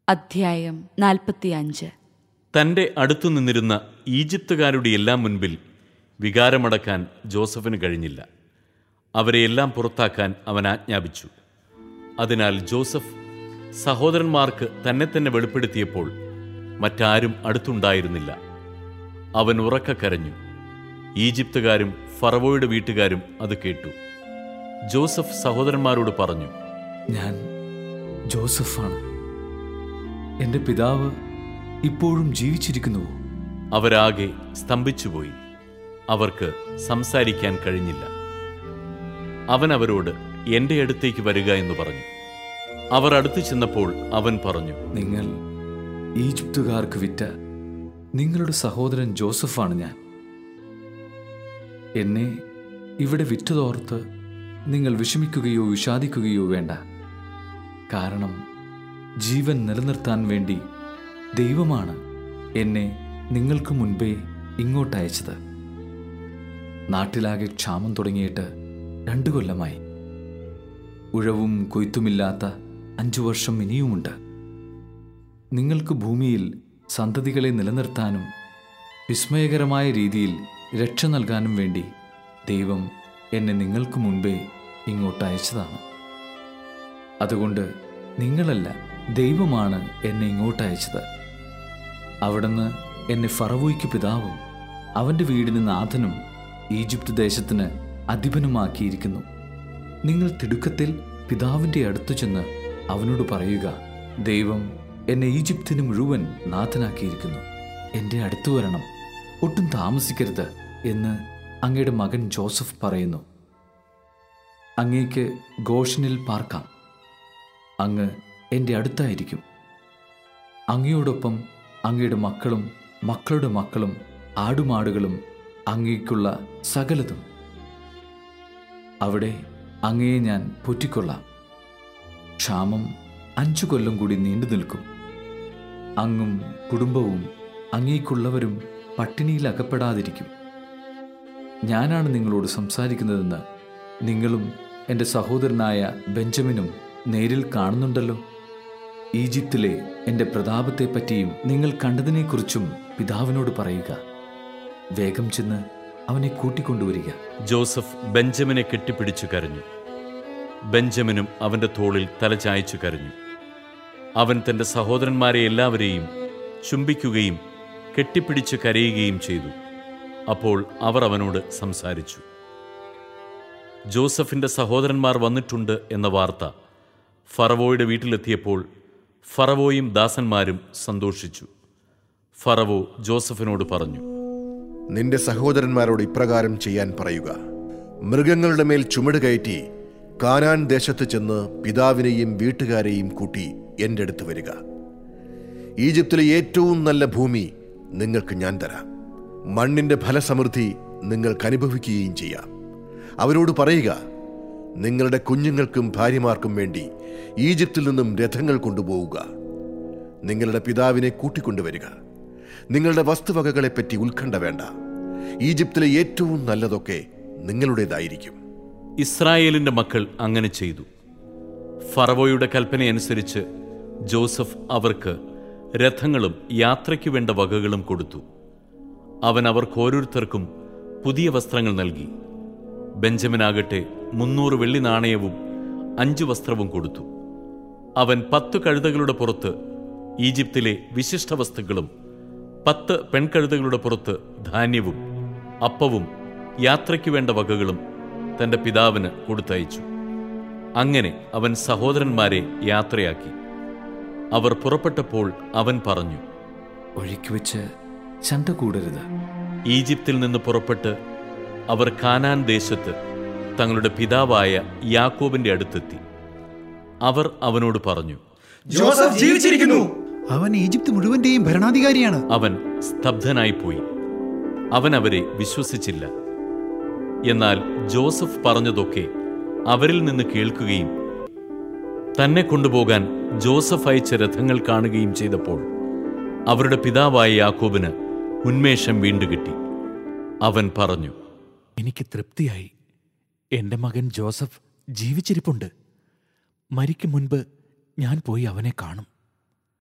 അധ്യായം നാൽപ്പത്തിയഞ്ച് തന്റെ അടുത്തു നിന്നിരുന്ന ഈജിപ്തുകാരുടെ എല്ലാം മുൻപിൽ വികാരമടക്കാൻ ജോസഫിന് കഴിഞ്ഞില്ല അവരെയെല്ലാം പുറത്താക്കാൻ അവൻ ആജ്ഞാപിച്ചു അതിനാൽ ജോസഫ് സഹോദരന്മാർക്ക് തന്നെ തന്നെ വെളിപ്പെടുത്തിയപ്പോൾ മറ്റാരും അടുത്തുണ്ടായിരുന്നില്ല അവൻ ഉറക്ക കരഞ്ഞു ഈജിപ്തുകാരും ഫറവോയുടെ വീട്ടുകാരും അത് കേട്ടു ജോസഫ് സഹോദരന്മാരോട് പറഞ്ഞു ഞാൻ ജോസഫാണ് എൻ്റെ പിതാവ് ഇപ്പോഴും ജീവിച്ചിരിക്കുന്നുവോ അവരാകെ സ്തംഭിച്ചുപോയി അവർക്ക് സംസാരിക്കാൻ കഴിഞ്ഞില്ല അവൻ അവരോട് എന്റെ അടുത്തേക്ക് വരിക എന്ന് പറഞ്ഞു അവർ അടുത്തു ചെന്നപ്പോൾ അവൻ പറഞ്ഞു നിങ്ങൾ ഈജിപ്തുകാർക്ക് വിറ്റ നിങ്ങളുടെ സഹോദരൻ ജോസഫാണ് ഞാൻ എന്നെ ഇവിടെ വിറ്റതോർത്ത് നിങ്ങൾ വിഷമിക്കുകയോ വിഷാദിക്കുകയോ വേണ്ട കാരണം ജീവൻ നിലനിർത്താൻ വേണ്ടി ദൈവമാണ് എന്നെ നിങ്ങൾക്ക് മുൻപേ ഇങ്ങോട്ട് അയച്ചത് നാട്ടിലാകെ ക്ഷാമം തുടങ്ങിയിട്ട് രണ്ടു കൊല്ലമായി ഉഴവും കൊയ്ത്തുമില്ലാത്ത അഞ്ചു വർഷം ഇനിയുമുണ്ട് നിങ്ങൾക്ക് ഭൂമിയിൽ സന്തതികളെ നിലനിർത്താനും വിസ്മയകരമായ രീതിയിൽ രക്ഷ നൽകാനും വേണ്ടി ദൈവം എന്നെ നിങ്ങൾക്ക് മുൻപേ ഇങ്ങോട്ട് അയച്ചതാണ് അതുകൊണ്ട് നിങ്ങളല്ല ദൈവമാണ് എന്നെ ഇങ്ങോട്ട് അയച്ചത് അവിടുന്ന് എന്നെ ഫറവോയ്ക്ക് പിതാവും അവൻ്റെ വീടിന് നാഥനും ഈജിപ്ത് ദേശത്തിന് അധിപനുമാക്കിയിരിക്കുന്നു നിങ്ങൾ തിടുക്കത്തിൽ പിതാവിൻ്റെ അടുത്തു ചെന്ന് അവനോട് പറയുക ദൈവം എന്നെ ഈജിപ്തിന് മുഴുവൻ നാഥനാക്കിയിരിക്കുന്നു എൻ്റെ അടുത്തു വരണം ഒട്ടും താമസിക്കരുത് എന്ന് അങ്ങയുടെ മകൻ ജോസഫ് പറയുന്നു അങ്ങേക്ക് ഗോഷനിൽ പാർക്കാം അങ്ങ് എൻ്റെ അടുത്തായിരിക്കും അങ്ങയോടൊപ്പം അങ്ങയുടെ മക്കളും മക്കളുടെ മക്കളും ആടുമാടുകളും അങ്ങേക്കുള്ള സകലതും അവിടെ അങ്ങയെ ഞാൻ പൊറ്റിക്കൊള്ളാം ക്ഷാമം അഞ്ചു കൊല്ലം കൂടി നീണ്ടു നിൽക്കും അങ്ങും കുടുംബവും അങ്ങേക്കുള്ളവരും പട്ടിണിയിൽ അകപ്പെടാതിരിക്കും ഞാനാണ് നിങ്ങളോട് സംസാരിക്കുന്നതെന്ന് നിങ്ങളും എൻ്റെ സഹോദരനായ ബെഞ്ചമിനും നേരിൽ കാണുന്നുണ്ടല്ലോ ഈജിപ്തിലെ എൻ്റെ പ്രതാപത്തെപ്പറ്റിയും നിങ്ങൾ കണ്ടതിനെക്കുറിച്ചും പിതാവിനോട് പറയുക വേഗം ചെന്ന് അവനെ കൂട്ടിക്കൊണ്ടുവരിക ജോസഫ് ബെഞ്ചമിനെ കെട്ടിപ്പിടിച്ചു കരഞ്ഞു ബെഞ്ചമിനും അവന്റെ തോളിൽ തലചായ്ച്ചു കരഞ്ഞു അവൻ തന്റെ സഹോദരന്മാരെ എല്ലാവരെയും ചുംബിക്കുകയും കെട്ടിപ്പിടിച്ച് കരയുകയും ചെയ്തു അപ്പോൾ അവർ അവനോട് സംസാരിച്ചു ജോസഫിന്റെ സഹോദരന്മാർ വന്നിട്ടുണ്ട് എന്ന വാർത്ത ഫറവോയുടെ വീട്ടിലെത്തിയപ്പോൾ ഫറവോയും ദാസന്മാരും സന്തോഷിച്ചു ഫറവോ ജോസഫിനോട് പറഞ്ഞു നിന്റെ സഹോദരന്മാരോട് ഇപ്രകാരം ചെയ്യാൻ പറയുക മൃഗങ്ങളുടെ മേൽ ചുമട് കയറ്റി കാനാൻ ദേശത്ത് ചെന്ന് പിതാവിനെയും വീട്ടുകാരെയും കൂട്ടി എൻ്റെ അടുത്ത് വരിക ഈജിപ്തിലെ ഏറ്റവും നല്ല ഭൂമി നിങ്ങൾക്ക് ഞാൻ തരാം മണ്ണിന്റെ ഫലസമൃദ്ധി നിങ്ങൾക്ക് അനുഭവിക്കുകയും ചെയ്യാം അവരോട് പറയുക നിങ്ങളുടെ കുഞ്ഞുങ്ങൾക്കും ഭാര്യമാർക്കും വേണ്ടി ഈജിപ്തിൽ നിന്നും രഥങ്ങൾ കൊണ്ടുപോവുക നിങ്ങളുടെ പിതാവിനെ കൂട്ടിക്കൊണ്ടുവരിക നിങ്ങളുടെ വസ്തുവകകളെപ്പറ്റി ഉത്കണ്ഠ വേണ്ട ഈജിപ്തിലെ ഏറ്റവും നല്ലതൊക്കെ നിങ്ങളുടേതായിരിക്കും ഇസ്രായേലിന്റെ മക്കൾ അങ്ങനെ ചെയ്തു ഫറവോയുടെ കൽപ്പനയനുസരിച്ച് ജോസഫ് അവർക്ക് രഥങ്ങളും യാത്രയ്ക്കു വേണ്ട വകകളും കൊടുത്തു അവൻ അവർക്ക് ഓരോരുത്തർക്കും പുതിയ വസ്ത്രങ്ങൾ നൽകി ബെഞ്ചമിനാകട്ടെ മുന്നൂറ് വെള്ളി നാണയവും അഞ്ചു വസ്ത്രവും കൊടുത്തു അവൻ പത്തു കഴുതകളുടെ പുറത്ത് ഈജിപ്തിലെ വിശിഷ്ട വസ്തുക്കളും പത്ത് പെൺകഴുതകളുടെ പുറത്ത് ധാന്യവും അപ്പവും യാത്രയ്ക്ക് വേണ്ട വകകളും തന്റെ പിതാവിന് കൊടുത്തയച്ചു അങ്ങനെ അവൻ സഹോദരന്മാരെ യാത്രയാക്കി അവർ പുറപ്പെട്ടപ്പോൾ അവൻ പറഞ്ഞു ഒഴുക്കി വെച്ച് ചണ്ട കൂടരുത് ഈജിപ്തിൽ നിന്ന് പുറപ്പെട്ട് അവർ കാനാൻ ദേശത്ത് തങ്ങളുടെ പിതാവായ യാക്കോബിന്റെ അടുത്തെത്തി അവർ അവനോട് പറഞ്ഞു ജോസഫ് ജീവിച്ചിരിക്കുന്നു അവൻ ഈജിപ്ത് മുഴുവന്റെയും ഭരണാധികാരിയാണ് അവൻ സ്തബ്ധനായിപ്പോയി അവൻ അവരെ വിശ്വസിച്ചില്ല എന്നാൽ ജോസഫ് പറഞ്ഞതൊക്കെ അവരിൽ നിന്ന് കേൾക്കുകയും തന്നെ കൊണ്ടുപോകാൻ ജോസഫ് അയച്ച രഥങ്ങൾ കാണുകയും ചെയ്തപ്പോൾ അവരുടെ പിതാവായ യാക്കോബിന് ഉന്മേഷം വീണ്ടുകിട്ടി അവൻ പറഞ്ഞു എനിക്ക് തൃപ്തിയായി എൻ്റെ മകൻ ജോസഫ് ജീവിച്ചിരിപ്പുണ്ട് മരിക്കും മുൻപ് ഞാൻ പോയി അവനെ കാണും